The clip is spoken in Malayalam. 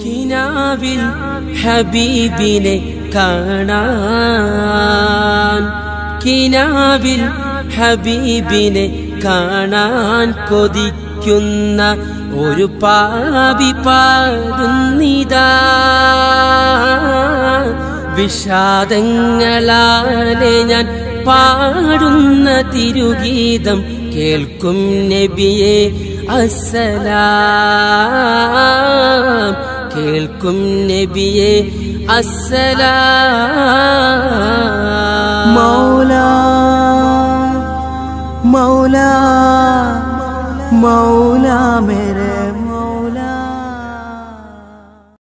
കിനാവിൽ ഹബീബിനെ കാണാൻ കിനാവിൽ ഹബീബിനെ കാണാൻ കൊതിക്കുന്ന ഒരു പാപി പാടുന്നിതാ വിഷാദങ്ങളാലെ ഞാൻ പാടുന്ന തിരുഗീതം കേൾക്കും നബിയെ അസ്സലാം കേൾക്കും നബിയെ അസ്സലാം